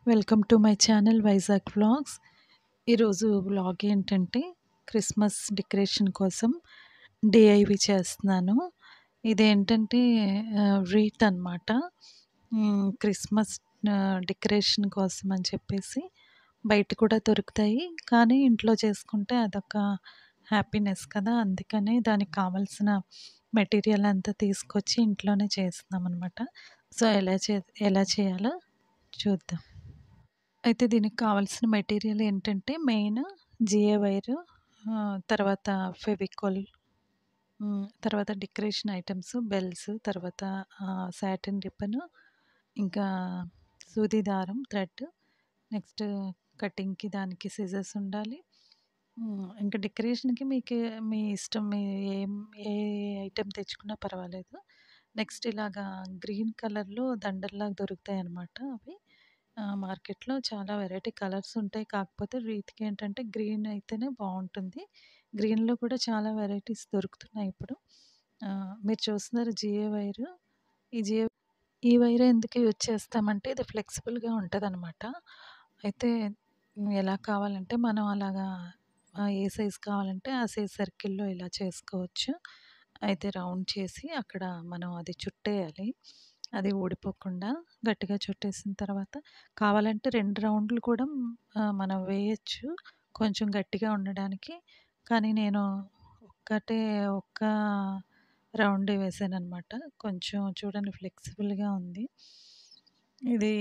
welcome to my channel Vizag vlogs ఈరోజు vlog ఏంటంటే Christmas decoration కోసం డిఐవి చేస్తున్నాను ఇదేంటంటే రీత్ అనమాట క్రిస్మస్ డెకరేషన్ కోసం అని చెప్పేసి బయట కూడా దొరుకుతాయి కానీ ఇంట్లో చేసుకుంటే అదొక హ్యాపీనెస్ కదా అందుకనే దానికి కావాల్సిన మెటీరియల్ అంతా తీసుకొచ్చి ఇంట్లోనే చేస్తున్నాం అనమాట సో ఎలా చే ఎలా చేయాలో చూద్దాం అయితే దీనికి కావాల్సిన మెటీరియల్ ఏంటంటే మెయిన్ జిఏ వైర్ తర్వాత ఫెవికాల్ తర్వాత డెకరేషన్ ఐటమ్స్ బెల్స్ తర్వాత సాటిన్ రిబ్బన్ ఇంకా సూది దారం థ్రెడ్ నెక్స్ట్ కటింగ్కి దానికి సిజర్స్ ఉండాలి ఇంకా డెకరేషన్కి మీకు మీ ఇష్టం మీ ఏం ఏ ఐటెం తెచ్చుకున్నా పర్వాలేదు నెక్స్ట్ ఇలాగా గ్రీన్ కలర్లో దండల్లాగా దొరుకుతాయి అన్నమాట అవి మార్కెట్లో చాలా వెరైటీ కలర్స్ ఉంటాయి కాకపోతే రీతికి ఏంటంటే గ్రీన్ అయితేనే బాగుంటుంది గ్రీన్లో కూడా చాలా వెరైటీస్ దొరుకుతున్నాయి ఇప్పుడు మీరు చూస్తున్నారు జిఏ వైర్ ఈ జిఏ ఈ వైర్ ఎందుకు యూజ్ చేస్తామంటే ఇది ఫ్లెక్సిబుల్గా ఉంటుంది అనమాట అయితే ఎలా కావాలంటే మనం అలాగా ఏ సైజ్ కావాలంటే ఆ సైజ్ సర్కిల్లో ఇలా చేసుకోవచ్చు అయితే రౌండ్ చేసి అక్కడ మనం అది చుట్టేయాలి అది ఊడిపోకుండా గట్టిగా చుట్టేసిన తర్వాత కావాలంటే రెండు రౌండ్లు కూడా మనం వేయచ్చు కొంచెం గట్టిగా ఉండడానికి కానీ నేను ఒక్కటే ఒక్క రౌండ్ వేసాను అనమాట కొంచెం చూడండి ఫ్లెక్సిబుల్గా ఉంది ఇది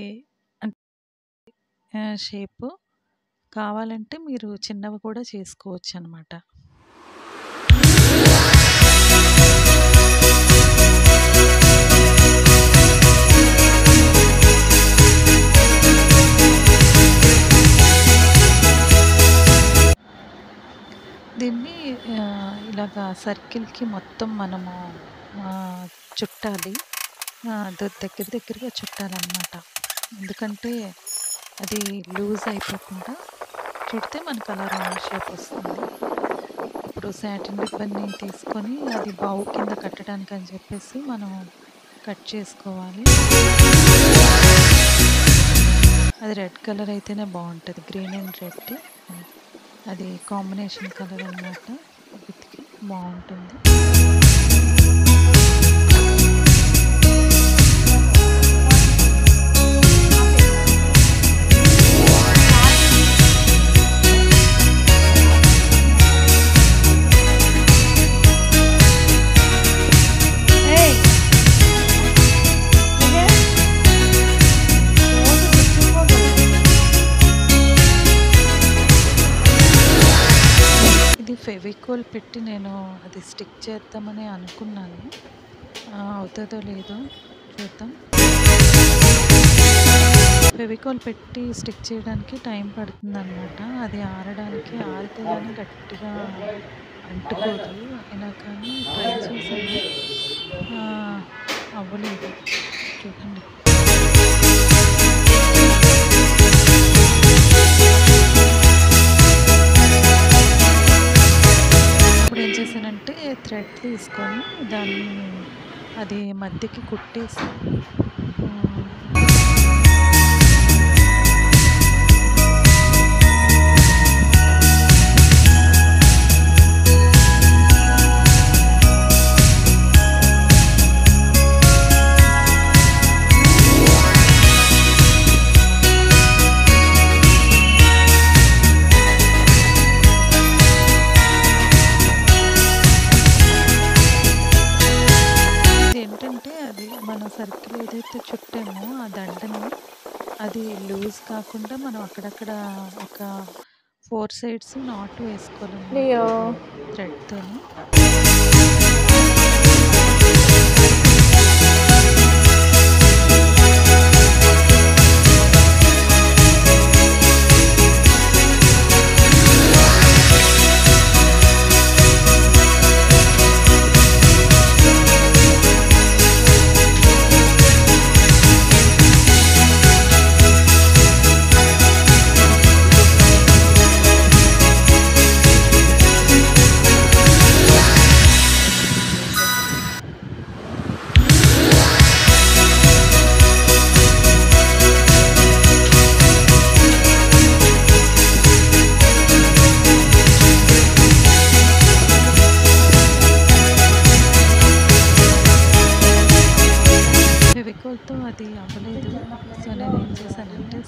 షేపు కావాలంటే మీరు చిన్నవి కూడా చేసుకోవచ్చు అనమాట దీన్ని ఇలాగ సర్కిల్కి మొత్తం మనము చుట్టాలి దగ్గర దగ్గరగా చుట్టాలన్నమాట ఎందుకంటే అది లూజ్ అయిపోకుండా చుడితే మనకు అలా రౌండ్ షేప్ వస్తుంది ఇప్పుడు సాటిన్ రిబ్బన్ని తీసుకొని అది బావు కింద కట్టడానికి అని చెప్పేసి మనం కట్ చేసుకోవాలి అది రెడ్ కలర్ అయితేనే బాగుంటుంది గ్రీన్ అండ్ రెడ్ అది కాంబినేషన్ కలర్ అన్నమాట వీటికి బాగుంటుంది ఇది ఫెవికోల్ పెట్టి నేను అది స్టిక్ చేద్దామని అనుకున్నాను అవుతుందో లేదో చూద్దాం ఫెవికోల్ పెట్టి స్టిక్ చేయడానికి టైం పడుతుంది అనమాట అది ఆరడానికి ఆరితే కానీ గట్టిగా అంటుకోదు అయినా కానీ ట్రై చేశాను అవ్వలేదు చూడండి అప్పుడు ఏం చేశానంటే థ్రెడ్ తీసుకొని దాన్ని అది మధ్యకి కుట్టేసి ఏంటంటే అది మన సర్కిల్ ఏదైతే చుట్టామో ఆ దండని అది లూజ్ కాకుండా మనం అక్కడక్కడ ఒక ఫోర్ సైడ్స్ నాట్ వేసుకోవాలి థ్రెడ్తో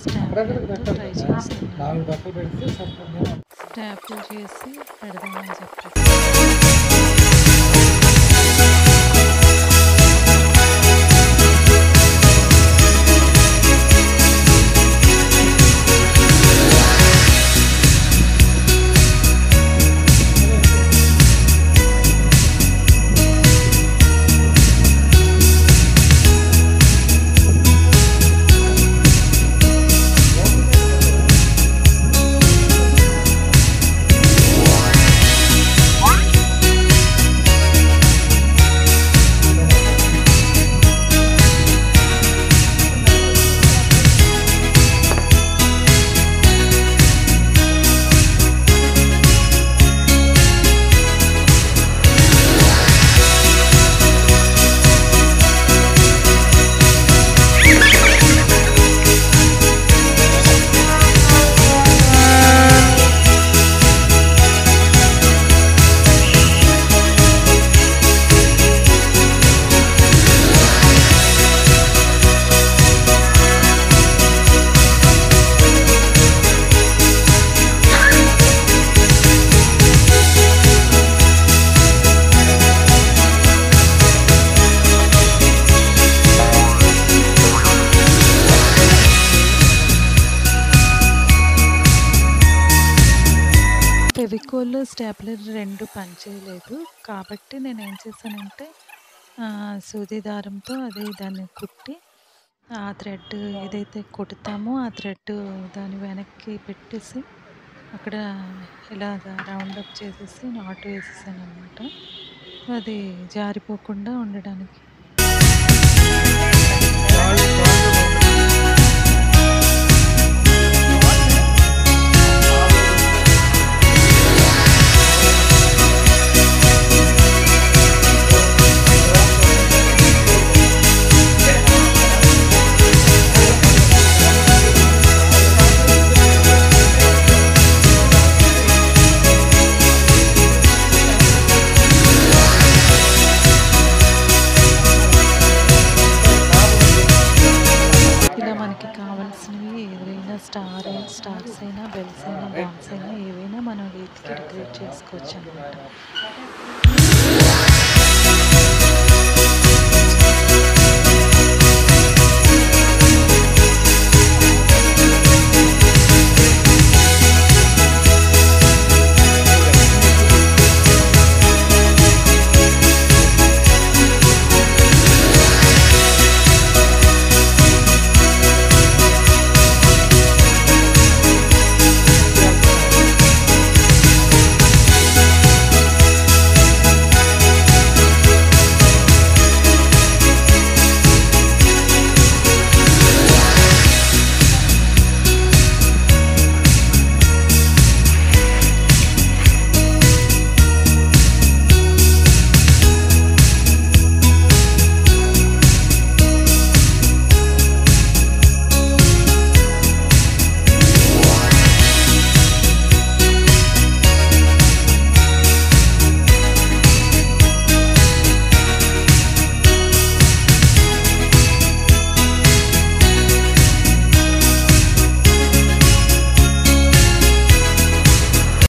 స్టాప్లర్తో ట్రై చేస్తున్నాను నాలుగు పక్కలు పెడితే సరిపోతుంది స్టాప్లు చేసి పెడదామని చెప్పి ఫెవికోల్ స్టాప్లర్ రెండు పనిచేయలేదు కాబట్టి నేను ఏం చేశానంటే ఆ, సూది దారంతో అది దాన్ని కుట్టి ఆ థ్రెడ్ ఏదైతే కుడతామో ఆ థ్రెడ్ దాని వెనక్కి పెట్టేసి అక్కడ ఇలా రౌండ్ అప్ చేసేసి నాటు వేసేసాను అనమాట అది జారిపోకుండా ఉండడానికి ఇలా మనకి కావాల్సినవి ఏదైనా స్టార్ స్టార్స్ అయినా బెల్స్ అయినా బాల్స్ అయినా ఏవైనా మనం వీటికి డెకరేట్ చేసుకోవచ్చు అనమాట